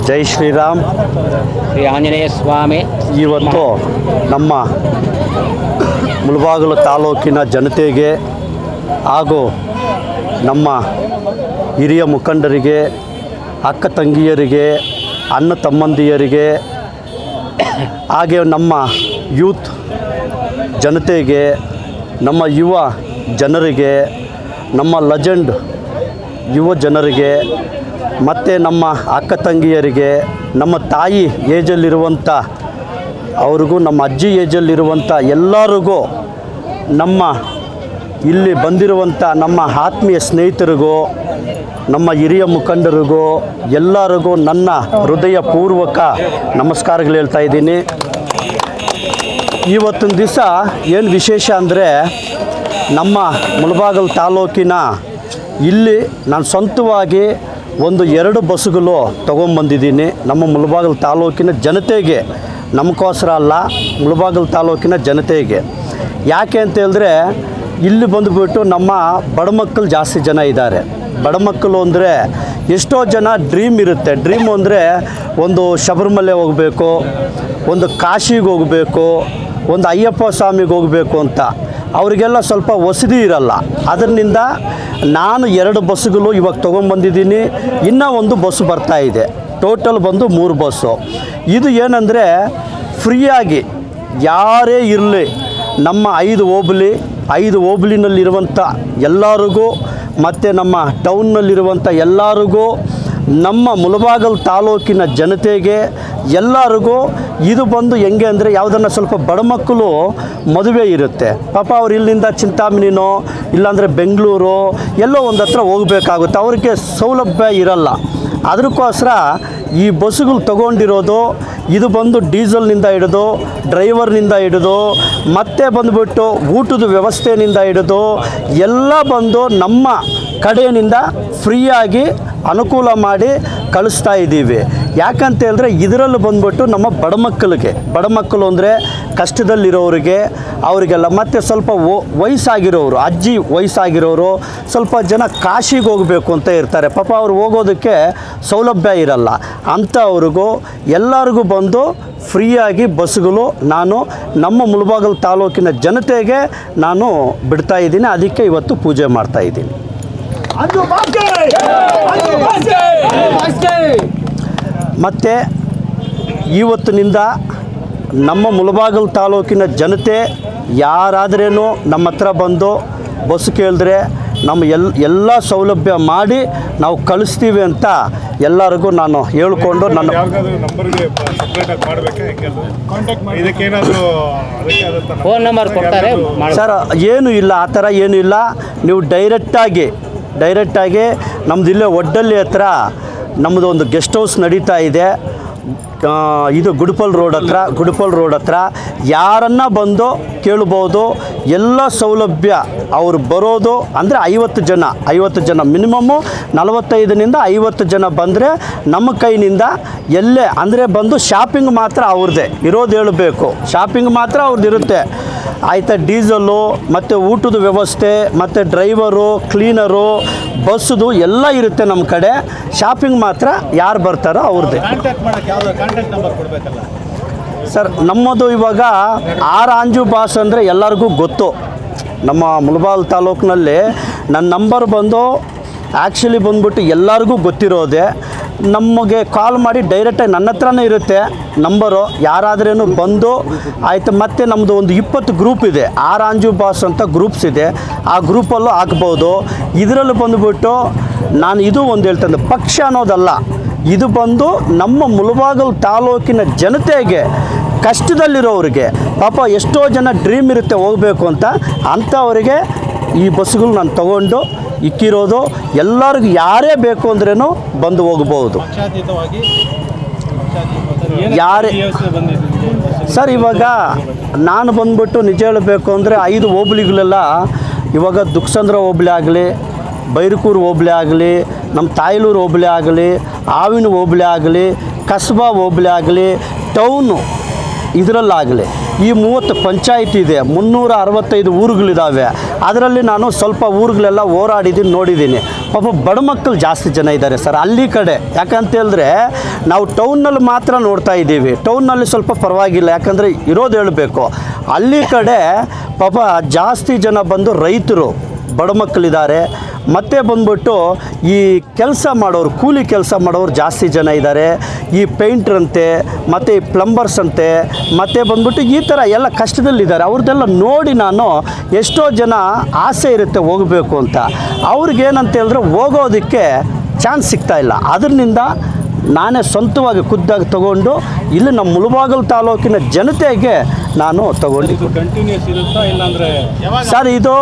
ಜೈ ಶ್ರೀರಾಮ್ ಶ್ರೀ ಆಂಜನೇಯ ಸ್ವಾಮಿ ಇವತ್ತು ನಮ್ಮ ಮುಳಬಾಗಿಲು ತಾಲೂಕಿನ ಜನತೆಗೆ ಹಾಗೂ ನಮ್ಮ ಹಿರಿಯ ಮುಖಂಡರಿಗೆ ಅಕ್ಕ ತಂಗಿಯರಿಗೆ ಅಣ್ಣ ತಮ್ಮಂದಿಯರಿಗೆ ಹಾಗೆ ನಮ್ಮ ಯೂತ್ ಜನತೆಗೆ ನಮ್ಮ ಯುವ ಜನರಿಗೆ ನಮ್ಮ ಲೆಜೆಂಡ್ ಯುವ ಜನರಿಗೆ ಮತ್ತು ನಮ್ಮ ಅಕ್ಕ ತಂಗಿಯರಿಗೆ ನಮ್ಮ ತಾಯಿ ಏಜಲ್ಲಿರುವಂಥ ಅವ್ರಿಗೂ ನಮ್ಮ ಅಜ್ಜಿ ಏಜಲ್ಲಿರುವಂಥ ಎಲ್ಲರಿಗೂ ನಮ್ಮ ಇಲ್ಲಿ ಬಂದಿರುವಂಥ ನಮ್ಮ ಆತ್ಮೀಯ ಸ್ನೇಹಿತರಿಗೂ ನಮ್ಮ ಹಿರಿಯ ಮುಖಂಡರಿಗೂ ಎಲ್ಲರಿಗೂ ನನ್ನ ಹೃದಯಪೂರ್ವಕ ನಮಸ್ಕಾರಗಳು ಹೇಳ್ತಾ ಇದ್ದೀನಿ ಇವತ್ತಿನ ದಿವಸ ಏನು ವಿಶೇಷ ಅಂದರೆ ನಮ್ಮ ಮುಳಬಾಗಲ್ ತಾಲೂಕಿನ ಇಲ್ಲಿ ನಾನು ಸ್ವಂತವಾಗಿ ಒಂದು ಎರಡು ಬಸ್ಸುಗಳು ತೊಗೊಂಬಂದಿದ್ದೀನಿ ನಮ್ಮ ಮುಳಬಾಗಲ್ ತಾಲೂಕಿನ ಜನತೆಗೆ ನಮಗೋಸ್ಕರ ಅಲ್ಲ ಮುಳಬಾಗಲ್ ತಾಲೂಕಿನ ಜನತೆಗೆ ಯಾಕೆ ಅಂತ ಹೇಳಿದ್ರೆ ಇಲ್ಲಿ ಬಂದುಬಿಟ್ಟು ನಮ್ಮ ಬಡ ಮಕ್ಕಳು ಜಾಸ್ತಿ ಜನ ಇದ್ದಾರೆ ಬಡ ಮಕ್ಕಳು ಅಂದರೆ ಎಷ್ಟೋ ಜನ ಡ್ರೀಮ್ ಇರುತ್ತೆ ಡ್ರೀಮು ಅಂದರೆ ಒಂದು ಶಬರಿಮಲೆ ಹೋಗಬೇಕು ಒಂದು ಕಾಶಿಗೆ ಹೋಗಬೇಕು ಒಂದು ಅಯ್ಯಪ್ಪ ಸ್ವಾಮಿಗೆ ಹೋಗಬೇಕು ಅಂತ ಅವರಿಗೆಲ್ಲ ಸ್ವಲ್ಪ ವಸತಿ ಇರಲ್ಲ ಅದರಿಂದ ನಾನು ಎರಡು ಬಸ್ಸುಗಳು ಇವಾಗ ತೊಗೊಂಬಂದಿದ್ದೀನಿ ಇನ್ನೂ ಒಂದು ಬಸ್ಸು ಬರ್ತಾ ಇದೆ ಟೋಟಲ್ ಬಂದು ಮೂರು ಬಸ್ಸು ಇದು ಏನಂದರೆ ಫ್ರೀಯಾಗಿ ಯಾರೇ ಇರಲಿ ನಮ್ಮ ಐದು ಹೋಬಳಿ ಐದು ಹೋಬಳಿನಲ್ಲಿರುವಂಥ ಎಲ್ಲರಿಗೂ ಮತ್ತು ನಮ್ಮ ಟೌನ್ನಲ್ಲಿರುವಂಥ ಎಲ್ಲರಿಗೂ ನಮ್ಮ ಮುಳಬಾಗಲ್ ತಾಲೂಕಿನ ಜನತೆಗೆ ಎಲ್ಲರಿಗೂ ಇದು ಬಂದು ಹೆಂಗೆ ಅಂದರೆ ಯಾವುದನ್ನು ಸ್ವಲ್ಪ ಬಡ ಮಕ್ಕಳು ಮದುವೆ ಇರುತ್ತೆ ಪಾಪ ಅವ್ರು ಇಲ್ಲಿಂದ ಚಿಂತಾಮಣಿನೋ ಇಲ್ಲಾಂದರೆ ಬೆಂಗಳೂರು ಎಲ್ಲೋ ಒಂದು ಹತ್ರ ಹೋಗಬೇಕಾಗುತ್ತೆ ಅವ್ರಿಗೆ ಸೌಲಭ್ಯ ಇರಲ್ಲ ಅದಕ್ಕೋಸ್ಕರ ಈ ಬಸ್ಸುಗಳು ತಗೊಂಡಿರೋದು ಇದು ಬಂದು ಡೀಸೆಲ್ನಿಂದ ಹಿಡಿದು ಡ್ರೈವರ್ನಿಂದ ಹಿಡಿದು ಮತ್ತೆ ಬಂದುಬಿಟ್ಟು ಊಟದ ವ್ಯವಸ್ಥೆನಿಂದ ಹಿಡಿದು ಎಲ್ಲ ಬಂದು ನಮ್ಮ ಕಡೆಯಿಂದ ಫ್ರೀಯಾಗಿ ಅನುಕೂಲ ಮಾಡಿ ಕಳಿಸ್ತಾ ಇದ್ದೀವಿ ಯಾಕಂತ ಹೇಳಿದ್ರೆ ಇದರಲ್ಲಿ ಬಂದ್ಬಿಟ್ಟು ನಮ್ಮ ಬಡ ಮಕ್ಕಳಿಗೆ ಬಡ ಮಕ್ಕಳು ಅಂದರೆ ಕಷ್ಟದಲ್ಲಿರೋರಿಗೆ ಅವರಿಗೆಲ್ಲ ಮತ್ತು ಸ್ವಲ್ಪ ಓ- ವಯಸ್ಸಾಗಿರೋರು ಅಜ್ಜಿ ವಯಸ್ಸಾಗಿರೋರು ಸ್ವಲ್ಪ ಜನ ಕಾಶಿಗೆ ಹೋಗಬೇಕು ಅಂತ ಇರ್ತಾರೆ ಪಾಪ ಅವ್ರು ಹೋಗೋದಕ್ಕೆ ಸೌಲಭ್ಯ ಇರಲ್ಲ ಅಂಥವ್ರಿಗೂ ಎಲ್ಲರಿಗೂ ಬಂದು ಫ್ರೀಯಾಗಿ ಬಸ್ಸುಗಳು ನಾನು ನಮ್ಮ ಮುಳಬಾಗಲ್ ತಾಲೂಕಿನ ಜನತೆಗೆ ನಾನು ಬಿಡ್ತಾ ಇದ್ದೀನಿ ಅದಕ್ಕೆ ಇವತ್ತು ಪೂಜೆ ಮಾಡ್ತಾ ಇದ್ದೀನಿ ಮತ್ತು ಇವತ್ತಿನಿಂದ ನಮ್ಮ ಮುಳಬಾಗಲ್ ತಾಲೂಕಿನ ಜನತೆ ಯಾರಾದ್ರೇನು ನಮ್ಮ ಹತ್ರ ಬಂದು ಬಸ್ ಕೇಳಿದ್ರೆ ನಮ್ಮ ಎಲ್ ಎಲ್ಲ ಸೌಲಭ್ಯ ಮಾಡಿ ನಾವು ಕಳಿಸ್ತೀವಿ ಅಂತ ಎಲ್ಲರಿಗೂ ನಾನು ಹೇಳ್ಕೊಂಡು ನನ್ನ ಯಾವ್ದಾದ್ರು ನಂಬರ್ಗೆ ಸಪ್ರೇಟ್ ಆಗಿ ಮಾಡ್ಬೇಕಾ ಹೆಂಗೆ ಅದು ಕಾಂಟ್ಯಾಕ್ಟ್ ಮಾಡಿ ಇದಕ್ಕೇನಾದರೂ ಅದಕ್ಕೆ ಆದಂಥ ಫೋನ್ ನಂಬರ್ ಕೊಡ್ತಾರೆ ಮಾಡಿ ಸರ್ ಏನು ಇಲ್ಲ ಆ ಥರ ಏನೂ ಇಲ್ಲ ನೀವು ಡೈರೆಕ್ಟಾಗಿ ಡೈರೆಕ್ಟಾಗಿ ನಮ್ದು ಇಲ್ಲೇ ಒಡ್ಡಲ್ಲಿ ಹತ್ರ ನಮ್ಮದು ಒಂದು ಗೆಸ್ಟ್ ಹೌಸ್ ನಡೀತಾ ಇದೆ ಆ, ಇದು ಗುಡುಪಲ್ ರೋಡ್ ಹತ್ರ ಗುಡುಪಲ್ ರೋಡ್ ಹತ್ರ ಯಾರನ್ನ ಬಂದು ಕೇಳ್ಬೋದು ಎಲ್ಲ ಸೌಲಭ್ಯ ಅವ್ರು ಬರೋದು ಅಂದರೆ ಐವತ್ತು ಜನ ಐವತ್ತು ಜನ ಮಿನಿಮಮ್ಮು ನಲವತ್ತೈದರಿಂದ ಐವತ್ತು ಜನ ಬಂದರೆ ನಮ್ಮ ಕೈನಿಂದ ಎಲ್ಲೇ ಅಂದರೆ ಬಂದು ಶಾಪಿಂಗ್ ಮಾತ್ರ ಅವ್ರದ್ದೇ ಇರೋದು ಹೇಳಬೇಕು ಶಾಪಿಂಗ್ ಮಾತ್ರ ಅವ್ರದ್ದು ಇರುತ್ತೆ ಆಯಿತಾ ಡೀಸಲು ಮತ್ತು ಊಟದ ವ್ಯವಸ್ಥೆ ಮತ್ತು ಡ್ರೈವರು ಕ್ಲೀನರು ಬಸ್ಸುದು ಎಲ್ಲ ಇರುತ್ತೆ ನಮ್ಮ ಕಡೆ ಶಾಪಿಂಗ್ ಮಾತ್ರ ಯಾರು ಬರ್ತಾರೋ ಅವ್ರದ್ದೇ ಕಾಂಟ್ಯಾಕ್ಟ್ ಮಾಡಕ್ಕೆ ಯಾವ್ದು ಕಾಂಟ್ಯಾಕ್ಟ್ ನಂಬರ್ ಕೊಡಬೇಕಲ್ಲ ಸರ್ ನಮ್ಮದು ಇವಾಗ ಆರ್ ಆಂಜು ಬಾಸ್ ಅಂದರೆ ಎಲ್ಲರಿಗೂ ಗೊತ್ತು ನಮ್ಮ ಮುಳಬಾಲ್ ತಾಲೂಕಿನಲ್ಲಿ ನನ್ನ ನಂಬರ್ ಬಂದು ಆ್ಯಕ್ಚುಲಿ ಬಂದ್ಬಿಟ್ಟು ಎಲ್ಲರಿಗೂ ಗೊತ್ತಿರೋದೆ ನಮಗೆ ಕಾಲ್ ಮಾಡಿ ಡೈರೆಕ್ಟಾಗಿ ನನ್ನ ಹತ್ರನೇ ಇರುತ್ತೆ ನಂಬರು ಯಾರಾದ್ರೇನು ಬಂದು ಆಯಿತು ಮತ್ತು ನಮ್ಮದು ಒಂದು ಇಪ್ಪತ್ತು ಗ್ರೂಪ್ ಇದೆ ಆರ್ ಆಂಜು ಬಾಸ್ ಅಂತ ಗ್ರೂಪ್ಸ್ ಇದೆ ಆ ಗ್ರೂಪಲ್ಲೂ ಹಾಕ್ಬೋದು ಇದರಲ್ಲಿ ಬಂದುಬಿಟ್ಟು ನಾನು ಇದು ಒಂದು ಹೇಳ್ತಂದೆ ಪಕ್ಷ ಅನ್ನೋದಲ್ಲ ಇದು ಬಂದು ನಮ್ಮ ಮುಳಬಾಗಲ್ ತಾಲೂಕಿನ ಜನತೆಗೆ ಕಷ್ಟದಲ್ಲಿರೋರಿಗೆ ಪಾಪ ಎಷ್ಟೋ ಜನ ಡ್ರೀಮ್ ಇರುತ್ತೆ ಹೋಗಬೇಕು ಅಂತ ಅಂಥವರಿಗೆ ಈ ಬಸ್ಸುಗಳು ನಾನು ತಗೊಂಡು ಇಕ್ಕಿರೋದು ಎಲ್ಲರಿಗೂ ಯಾರೇ ಬೇಕು ಅಂದ್ರೂ ಬಂದು ಹೋಗ್ಬೋದು ಪಕ್ಷಾತೀತವಾಗಿ ಯಾರೇ ಸರ್ ಇವಾಗ ನಾನು ಬಂದ್ಬಿಟ್ಟು ನಿಜ ಹೇಳಬೇಕು ಅಂದರೆ ಐದು ಹೋಬಳಿಗಳೆಲ್ಲ ಇವಾಗ ದುಕ್ಸಂದ್ರ ಹೋಬಳಿ ಆಗಲಿ ಬೈರಕೂರು ಹೋಬಳಿ ಆಗಲಿ ನಮ್ಮ ತಾಯ್ಲೂರು ಹೋಬಳಿ ಆಗಲಿ ಆವಿನ ಹೋಬಳಿ ಆಗಲಿ ಕಸ್ಬಾ ಹೋಬಳಿ ಆಗಲಿ ಟೌನು ಇದರಲ್ಲಾಗಲಿ ಈ ಮೂವತ್ತು ಪಂಚಾಯತ್ ಇದೆ ಮುನ್ನೂರ ಅರವತ್ತೈದು ಊರುಗಳಿದ್ದಾವೆ ಅದರಲ್ಲಿ ನಾನು ಸ್ವಲ್ಪ ಊರುಗಳೆಲ್ಲ ಓಡಾಡಿದ್ದೀನಿ ನೋಡಿದ್ದೀನಿ ಪಾಪ ಬಡ ಮಕ್ಕಳು ಜಾಸ್ತಿ ಜನ ಇದ್ದಾರೆ ಸರ್ ಅಲ್ಲಿ ಕಡೆ ಯಾಕಂತ ಹೇಳಿದ್ರೆ ನಾವು ಟೌನ್ನಲ್ಲಿ ಮಾತ್ರ ನೋಡ್ತಾ ಇದ್ದೀವಿ ಟೌನ್ನಲ್ಲಿ ಸ್ವಲ್ಪ ಪರವಾಗಿಲ್ಲ ಯಾಕಂದರೆ ಇರೋದು ಹೇಳಬೇಕು ಅಲ್ಲಿ ಕಡೆ ಪಾಪ ಜಾಸ್ತಿ ಜನ ಬಂದು ರೈತರು ಬಡ ಮಕ್ಕಳಿದ್ದಾರೆ ಮತ್ತೆ ಬಂದ್ಬಿಟ್ಟು ಈ ಕೆಲಸ ಮಾಡೋರು ಕೂಲಿ ಕೆಲಸ ಮಾಡೋರು ಜಾಸ್ತಿ ಜನ ಇದ್ದಾರೆ ಈ ಪೇಂಟ್ರ್ ಅಂತೆ ಮತ್ತು ಈ ಪ್ಲಂಬರ್ಸ್ ಅಂತೆ ಮತ್ತು ಬಂದ್ಬಿಟ್ಟು ಈ ಥರ ಎಲ್ಲ ಕಷ್ಟದಲ್ಲಿದ್ದಾರೆ ಅವ್ರದ್ದೆಲ್ಲ ನೋಡಿ ನಾನು ಎಷ್ಟೋ ಜನ ಆಸೆ ಇರುತ್ತೆ ಹೋಗಬೇಕು ಅಂತ ಅವ್ರಿಗೇನಂತ ಹೇಳಿದ್ರೆ ಹೋಗೋದಕ್ಕೆ ಚಾನ್ಸ್ ಸಿಗ್ತಾ ಇಲ್ಲ ಅದರಿಂದ ನಾನೇ ಸ್ವಂತವಾಗಿ ಖುದ್ದಾಗಿ ತಗೊಂಡು ಇಲ್ಲಿ ನಮ್ಮ ಮುಳಬಾಗಲು ತಾಲೂಕಿನ ಜನತೆಗೆ ನಾನು ತಗೊಂಡು ಇದು ಕಂಟಿನ್ಯೂಸ್ ಇರುತ್ತಾ ಇಲ್ಲಾಂದ್ರೆ ಸರ್ ಇದು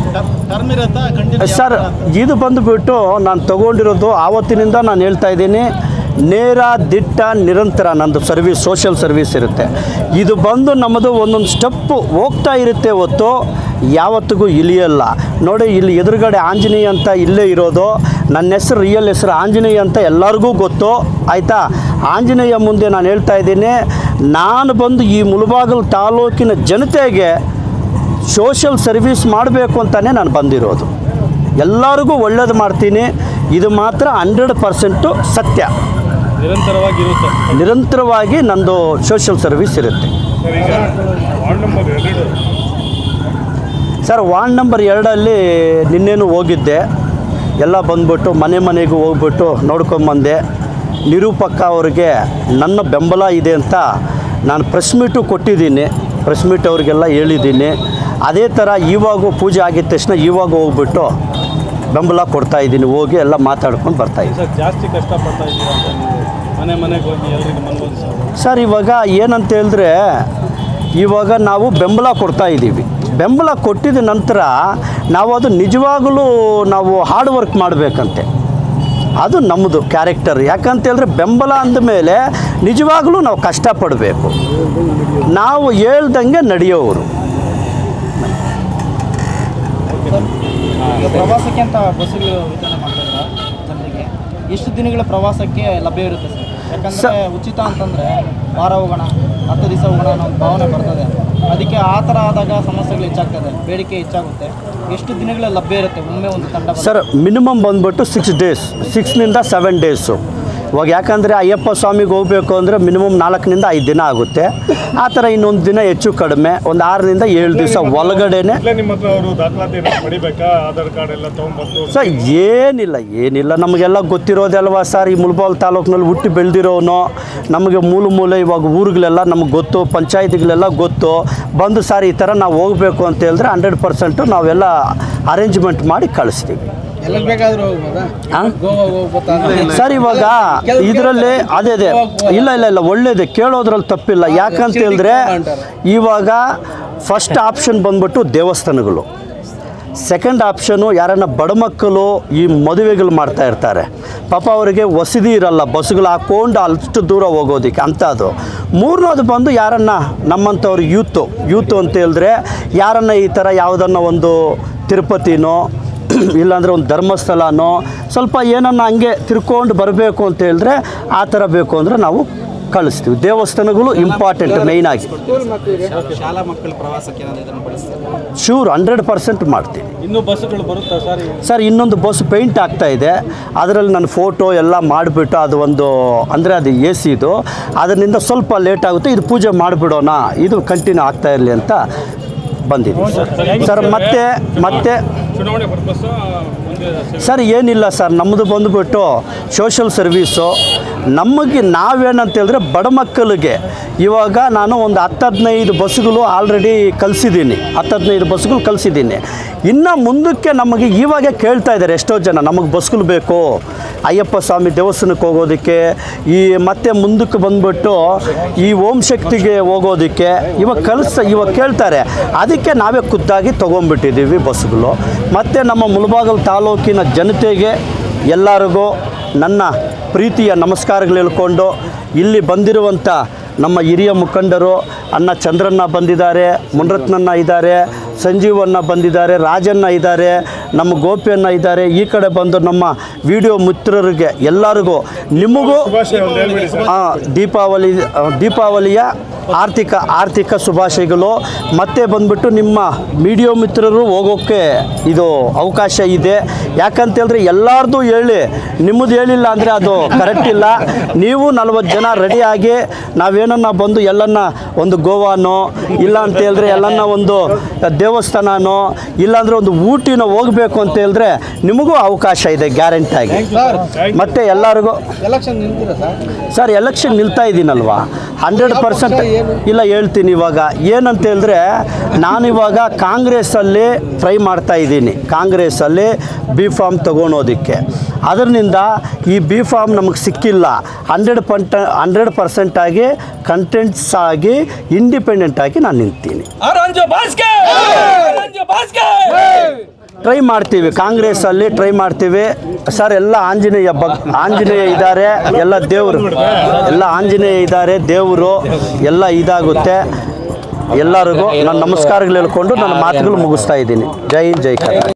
ಸರ್ ಇದು ಬಂದುಬಿಟ್ಟು ನಾನು ತಗೊಂಡಿರೋದು ಆವತ್ತಿನಿಂದ ನಾನು ಹೇಳ್ತಾ ಇದ್ದೀನಿ ನೇರ ದಿಟ್ಟ ನಿರಂತರ ನಂದು ಸರ್ವಿಸ್ ಸೋಷಿಯಲ್ ಸರ್ವಿಸ್ ಇರುತ್ತೆ ಇದು ಬಂದು ನಮ್ಮದು ಒಂದೊಂದು ಸ್ಟೆಪ್ಪು ಹೋಗ್ತಾ ಇರುತ್ತೆ ಹೊತ್ತು ಯಾವತ್ತಿಗೂ ಇಳಿಯಲ್ಲ ನೋಡಿ ಇಲ್ಲಿ ಎದುರುಗಡೆ ಆಂಜನೇಯ ಅಂತ ಇಲ್ಲೇ ಇರೋದು ನನ್ನ ಹೆಸರು ರಿಯಲ್ ಹೆಸರು ಆಂಜನೇಯ ಅಂತ ಎಲ್ಲರಿಗೂ ಗೊತ್ತು ಆಯಿತಾ ಆಂಜನೇಯ ಮುಂದೆ ನಾನು ಹೇಳ್ತಾ ಇದ್ದೀನಿ ನಾನು ಬಂದು ಈ ಮುಳಬಾಗಲು ತಾಲೂಕಿನ ಜನತೆಗೆ ಸೋಷಿಯಲ್ ಸರ್ವಿಸ್ ಮಾಡಬೇಕು ಅಂತಲೇ ನಾನು ಬಂದಿರೋದು ಎಲ್ಲರಿಗೂ ಒಳ್ಳೇದು ಮಾಡ್ತೀನಿ ಇದು ಮಾತ್ರ ಹಂಡ್ರೆಡ್ ಪರ್ಸೆಂಟು ಸತ್ಯ ನಿರಂತರವಾಗಿ ಇರುತ್ತೆ ನಿರಂತರವಾಗಿ ನಂದು ಸೋಷಿಯಲ್ ಸರ್ವಿಸ್ ಇರುತ್ತೆ ಸರ್ ಈಗ ವಾರ್ಡ್ ನಂಬರ್ ಎರಡು ಸರ್ ವಾರ್ಡ್ ನಂಬರ್ ಎರಡಲ್ಲಿ ನಿನ್ನೇನು ಹೋಗಿದ್ದೆ ಎಲ್ಲ ಬಂದ್ಬಿಟ್ಟು ಮನೆ ಮನೆಗೂ ಹೋಗ್ಬಿಟ್ಟು ನೋಡ್ಕೊಂಬಂದೆ ನಿರೂಪಕ್ಕ ಅವ್ರಿಗೆ ನನ್ನ ಬೆಂಬಲ ಇದೆ ಅಂತ ನಾನು ಪ್ರೆಸ್ ಮೀಟು ಕೊಟ್ಟಿದ್ದೀನಿ ಪ್ರೆಸ್ ಮೀಟ್ ಅವ್ರಿಗೆಲ್ಲ ಹೇಳಿದ್ದೀನಿ ಅದೇ ಥರ ಇವಾಗ ಪೂಜೆ ಆಗಿದ ತಕ್ಷಣ ಇವಾಗ ಹೋಗ್ಬಿಟ್ಟು ಬೆಂಬಲ ಕೊಡ್ತಾ ಇದ್ದೀನಿ ಹೋಗಿ ಎಲ್ಲ ಮಾತಾಡ್ಕೊಂಡು ಬರ್ತಾಯಿದ್ದೀನಿ ಸರ್ ಜಾಸ್ತಿ ಕಷ್ಟಪಡ್ತಾ ಇದ್ದೀರಾ ಅಂತ ನೀವು ಮನೆ ಮನೆಗೆ ಹೋಗಿ ಎಲ್ರಿಗೂ ಮನವೊಲಿಸೋದು ಸರ್ ಇವಾಗ ಏನಂತ ಹೇಳಿದ್ರೆ ಇವಾಗ ನಾವು ಬೆಂಬಲ ಕೊಡ್ತಾ ಇದ್ದೀವಿ ಬೆಂಬಲ ಕೊಟ್ಟಿದ ನಂತರ ನಾವು ಅದು ನಿಜವಾಗಲೂ ನಾವು ಹಾರ್ಡ್ ವರ್ಕ್ ಮಾಡಬೇಕಂತೆ ಅದು ನಮ್ಮದು ಕ್ಯಾರೆಕ್ಟರ್ ಯಾಕಂತ ಹೇಳಿದ್ರೆ ಬೆಂಬಲ ಅಂದಮೇಲೆ ನಿಜವಾಗಲೂ ನಾವು ಕಷ್ಟಪಡಬೇಕು ನಾವು ಹೇಳ್ದಂಗೆ ನಡೆಯೋರು ಈಗ ಪ್ರವಾಸಕ್ಕೆ ಅಂತ ಬಸ್ಸುಗಳು ವಿತರಣೆ ಮಾಡ್ತಾ ಇದ್ರ ಜನರಿಗೆ ಎಷ್ಟು ದಿನಗಳ ಪ್ರವಾಸಕ್ಕೆ ಲಭ್ಯ ಇರುತ್ತೆ ಸರ್ ಯಾಕಂದ್ರೆ ಉಚಿತ ಅಂತಂದ್ರೆ ವಾರ ಹೋಗೋಣ ಹತ್ತು ದಿವಸ ಹೋಗೋಣ ಅನ್ನೋ ಒಂದು ಭಾವನೆ ಬರ್ತದೆ ಅದಕ್ಕೆ ಆ ಥರ ಆದಾಗ ಸಮಸ್ಯೆಗಳು ಹೆಚ್ಚಾಗ್ತದೆ ಬೇಡಿಕೆ ಹೆಚ್ಚಾಗುತ್ತೆ ಎಷ್ಟು ದಿನಗಳ ಲಭ್ಯ ಇರುತ್ತೆ ಒಮ್ಮೆ ಒಂದು ತಂಡ ಬಂದ್ರೆ? ಸರ್ ಮಿನಿಮಮ್ ಬಂದ್ಬಿಟ್ಟು ಸಿಕ್ಸ್ ಡೇಸ್ ಸಿಕ್ಸ್ನಿಂದ ಸೆವೆನ್ ಡೇಸು ಇವಾಗ ಯಾಕಂದರೆ ಅಯ್ಯಪ್ಪ ಸ್ವಾಮಿಗೆ ಹೋಗಬೇಕು ಅಂದರೆ ಮಿನಿಮಮ್ ನಾಲ್ಕರಿಂದ ಐದು ದಿನ ಆಗುತ್ತೆ ಆ ಥರ ಇನ್ನೊಂದು ದಿನ ಹೆಚ್ಚು ಕಡಿಮೆ ಒಂದು ಆರರಿಂದ ಏಳು ದಿವಸ ಒಳಗಡೆನೆ ಇಲ್ಲೇ ನಿಮ್ಮ ಹತ್ರ ಅವರು ದಾಖಲಾತಿ ಏನಾದ್ರು ಪಡಿಬೇಕಾ ಆಧಾರ್ ಕಾರ್ಡ್ ಎಲ್ಲ ತೊಗೊಂಬಂದು ಸರ್ ಏನಿಲ್ಲ ಏನಿಲ್ಲ ನಮಗೆಲ್ಲ ಗೊತ್ತಿರೋದಲ್ವಾ ಸರ್ ಈ ಮುಳಬಾಲ್ ತಾಲೂಕಿನಲ್ಲಿ ಹುಟ್ಟಿ ಬೆಳೆದಿರೋನು ನಮಗೆ ಮೂಲ ಮೂಲೆ ಇವಾಗ ಊರುಗಳೆಲ್ಲ ನಮಗೆ ಗೊತ್ತು ಪಂಚಾಯತಿಗಳೆಲ್ಲ ಗೊತ್ತು ಬಂದು ಸರ್ ಈ ಥರ ನಾವು ಹೋಗಬೇಕು ಅಂತ ಹೇಳಿದ್ರೆ ಹಂಡ್ರೆಡ್ ಪರ್ಸೆಂಟು ನಾವೆಲ್ಲ ಅರೇಂಜ್ಮೆಂಟ್ ಮಾಡಿ ಕಳಿಸ್ತೀವಿ ಎಲ್ಲಿಗೆ ಬೇಕಾದ್ರೂ ಹೋಗ್ಬೋದಾ ಹಾಂ ಗೋವಾ ಹೋಗ್ಬೋದಾ ಸರ್ ಇವಾಗ ಇದರಲ್ಲಿ ಅದೇ ಅದೇ ಇಲ್ಲ ಇಲ್ಲ ಇಲ್ಲ ಒಳ್ಳೇದೆ ಕೇಳೋದ್ರಲ್ಲಿ ತಪ್ಪಿಲ್ಲ ಯಾಕಂತ ಹೇಳಿದ್ರೆ ಇವಾಗ ಫಸ್ಟ್ ಆಪ್ಷನ್ ಬಂದ್ಬಿಟ್ಟು ದೇವಸ್ಥಾನಗಳು ಸೆಕೆಂಡ್ ಆಪ್ಷನು ಯಾರನ್ನ ಬಡ ಮಕ್ಕಳು ಈ ಮದುವೆಗಳು ಮಾಡ್ತಾ ಇರ್ತಾರೆ ಪಾಪ ಅವರಿಗೆ ವಸತಿ ಇರಲ್ಲ ಬಸ್ಸುಗಳು ಹಾಕ್ಕೊಂಡು ಅಷ್ಟು ದೂರ ಹೋಗೋದಕ್ಕೆ ಅಂಥದ್ದು ಮೂರನೇದು ಬಂದು ಯಾರನ್ನ ನಮ್ಮಂಥವ್ರು ಯೂತು ಯೂತು ಅಂತ ಹೇಳಿದ್ರೆ ಯಾರನ್ನ ಈ ಥರ ಯಾವುದನ್ನ ಒಂದು ತಿರುಪತಿನೋ ಇಲ್ಲಾಂದರೆ ಒಂದು ಧರ್ಮಸ್ಥಳನೋ ಸ್ವಲ್ಪ ಏನನ್ನ ಹಂಗೆ ತಿರ್ಕೊಂಡು ಬರಬೇಕು ಅಂತ ಹೇಳಿದ್ರೆ ಆ ಥರ ಬೇಕು ಅಂದರೆ ನಾವು ಕಳಿಸ್ತೀವಿ ದೇವಸ್ಥಾನಗಳು ಇಂಪಾರ್ಟೆಂಟ್ ಮೇಯ್ನಾಗಿ ಶಾಲಾ ಮಕ್ಕಳ ಪ್ರವಾಸಕ್ಕೆ ಏನಾದ್ರು ಇದನ್ನು ಬಳಸ್ತಾರೆ ಶೂರ್ ಹಂಡ್ರೆಡ್ ಪರ್ಸೆಂಟ್ ಮಾಡ್ತೀವಿ ಇನ್ನೂ ಬಸ್ಸುಗಳು ಬರುತ್ತಾ ಸರ್ ಸರ್ ಇನ್ನೊಂದು ಬಸ್ ಪೇಂಟ್ ಆಗ್ತಾ ಇದೆ ಅದರಲ್ಲಿ ನನ್ನ ಫೋಟೋ ಎಲ್ಲ ಮಾಡಿಬಿಟ್ಟು ಅದು ಒಂದು ಅಂದರೆ ಅದು ಎ ಸಿದು ಅದರಿಂದ ಸ್ವಲ್ಪ ಲೇಟ್ ಆಗುತ್ತೆ ಇದು ಪೂಜೆ ಮಾಡಿಬಿಡೋಣ ಇದು ಕಂಟಿನ್ಯೂ ಆಗ್ತಾ ಇರಲಿ ಅಂತ ಬಂದಿದ್ದೀವಿ ಸರ್ ಸರ್ ಮತ್ತೆ ಮತ್ತೆ ಚುನಾವಣೆ ಪರ್ಪಸ್ ಮುಂದೆ ಸರ್ ಏನಿಲ್ಲ ಸರ್ ನಮ್ಮದು ಬಂದುಬಿಟ್ಟು ಸೋಷಲ್ ಸರ್ವೀಸು ನಮಗೆ ನಾವೇನಂತ ಹೇಳಿದ್ರೆ ಬಡ ಮಕ್ಕಳಿಗೆ ಇವಾಗ ನಾನು ಒಂದು ಹತ್ತು ಹದಿನೈದು ಬಸ್ಸುಗಳು ಆಲ್ರೆಡಿ ಕಲಿಸಿದ್ದೀನಿ ಹತ್ತು ಹದಿನೈದು ಬಸ್ಸುಗಳು ಕಲಿಸಿದ್ದೀನಿ ಇನ್ನು ಮುಂದಕ್ಕೆ ನಮಗೆ ಇವಾಗ ಕೇಳ್ತಾ ಇದ್ದಾರೆ ಎಷ್ಟೋ ಜನ ನಮಗೆ ಬಸ್ಗಳು ಬೇಕು ಅಯ್ಯಪ್ಪ ಸ್ವಾಮಿ ದೇವಸ್ಥಾನಕ್ಕೆ ಹೋಗೋದಕ್ಕೆ ಈ ಮತ್ತೆ ಮುಂದಕ್ಕೆ ಬಂದ್ಬಿಟ್ಟು ಈ ಓಂ ಶಕ್ತಿಗೆ ಹೋಗೋದಕ್ಕೆ ಇವಾಗ ಕಲಿಸ ಇವಾಗ ಕೇಳ್ತಾರೆ ಅದಕ್ಕೆ ನಾವೇ ಖುದ್ದಾಗಿ ತೊಗೊಂಡ್ಬಿಟ್ಟಿದ್ದೀವಿ ಬಸ್ಸುಗಳು ಮತ್ತು ನಮ್ಮ ಮುಳಬಾಗಲು ತಾಲೂಕಿನ ಜನತೆಗೆ ಎಲ್ಲರಿಗೂ ನನ್ನ ಪ್ರೀತಿಯ ನಮಸ್ಕಾರಗಳು ಹೇಳ್ಕೊಂಡು ಇಲ್ಲಿ ಬಂದಿರುವಂಥ ನಮ್ಮ ಹಿರಿಯ ಮುಖಂಡರು ಅಣ್ಣ ಚಂದ್ರಣ್ಣ ಬಂದಿದ್ದಾರೆ ಮುನ್ರತ್ನಣ್ಣ ಇದ್ದಾರೆ ಸಂಜೀವಣ್ಣ ಬಂದಿದ್ದಾರೆ ರಾಜಣ್ಣ ಇದ್ದಾರೆ ನಮ್ಮ ಗೋಪಿಯನ್ನ ಇದ್ದಾರೆ ಈ ಕಡೆ ಬಂದು ನಮ್ಮ ವಿಡಿಯೋ ಮಿತ್ರರಿಗೆ ಎಲ್ಲರಿಗೂ ನಿಮಗೂ ಶುಭಾಶಯ ಒಂದು ಹೇಳ್ಬಿಡಿ ಸರ್ ಆ, ದೀಪಾವಳಿ ಆ, ದೀಪಾವಳಿಯ ಆರ್ಥಿಕ ಆರ್ಥಿಕ ಶುಭಾಶಯಗಳು ಮತ್ತೆ ಬಂದ್ಬಿಟ್ಟು ನಿಮ್ಮ ಮೀಡಿಯೋ ಮಿತ್ರರು ಹೋಗೋಕ್ಕೆ ಇದು ಅವಕಾಶ ಇದೆ ಯಾಕಂತ ಹೇಳಿದ್ರೆ ಎಲ್ಲರದು ಹೇಳಿ ನಿಮ್ಮದು ಹೇಳಿಲ್ಲ ಅಂದರೆ ಅದು ಕರೆಕ್ಟ್ ಇಲ್ಲ ನೀವು ನಲ್ವತ್ತು ಜನ ರೆಡಿಯಾಗಿ ನಾವೇನನ್ನ ಬಂದು ಎಲ್ಲನ್ನ ಒಂದು ಗೋವಾನೋ ಇಲ್ಲ ಅಂತ ಹೇಳಿದ್ರೆ ಎಲ್ಲನ್ನ ಒಂದು ದೇವಸ್ಥಾನನೋ ಇಲ್ಲಾಂದ್ರೆ ಒಂದು ಊಟಿನೋ ಹೋಗಬೇಕು ಅಂತ ಹೇಳಿದ್ರೆ ನಿಮಗೂ ಅವಕಾಶ ಇದೆ ಗ್ಯಾರಂಟಿಯಾಗಿ ಮತ್ತೆ ಎಲ್ಲರಿಗೂ ಎಲೆಕ್ಷನ್ ನಿಂತಿರ ಸರ್ ಸರ್ ಎಲೆಕ್ಷನ್ ನಿಲ್ತಾ ಇದ್ದೀನಲ್ವಾ ಹಂಡ್ರೆಡ್ ಪರ್ಸೆಂಟ್ ಇಲ್ಲ ಹೇಳ್ತೀನಿ ಇವಾಗ ಏನಂತ ಹೇಳಿದ್ರೆ ನಾನಿವಾಗ ಕಾಂಗ್ರೆಸ್ಸಲ್ಲಿ ಟ್ರೈ ಮಾಡ್ತಾ ಇದ್ದೀನಿ ಕಾಂಗ್ರೆಸ್ಸಲ್ಲಿ ಬಿ ಫಾರ್ಮ್ ತೊಗೊಳೋದಕ್ಕೆ ಅದರಿಂದ ಈ ಬಿ ಫಾರ್ಮ್ ನಮಗೆ ಸಿಕ್ಕಿಲ್ಲ ಹಂಡ್ರೆಡ್ ಪಂಟ ಹಂಡ್ರೆಡ್ ಪರ್ಸೆಂಟಾಗಿ ಕಂಟೆಂಟ್ಸ್ ಆಗಿ ಇಂಡಿಪೆಂಡೆಂಟ್ ಆಗಿ ನಾನು ನಿಂತೀನಿ ಆರಂಜ ಬಾಸ್ಕೆ ಆರಂಜ ಬಾಸ್ಕೆ ಟ್ರೈ ಮಾಡ್ತೀವಿ ಕಾಂಗ್ರೆಸ್ಸಲ್ಲಿ ಟ್ರೈ ಮಾಡ್ತೀವಿ ಸರ್ ಎಲ್ಲ ಆಂಜನೇಯ ಬಗ್ ಆಂಜನೇಯ ಇದ್ದಾರೆ ಎಲ್ಲ ದೇವರು ಎಲ್ಲ ಆಂಜನೇಯ ಇದ್ದಾರೆ ದೇವರು ಎಲ್ಲ ಇದಾಗುತ್ತೆ ಎಲ್ಲರಿಗೂ ನಾನು ನಮಸ್ಕಾರಗಳು ಹೇಳ್ಕೊಂಡು ನನ್ನ ಮಾತುಗಳು ಮುಗಿಸ್ತಾ ಇದ್ದೀನಿ ಜೈ ಹಿಂದ್ ಜೈ ಕರ್ನಾಟಕ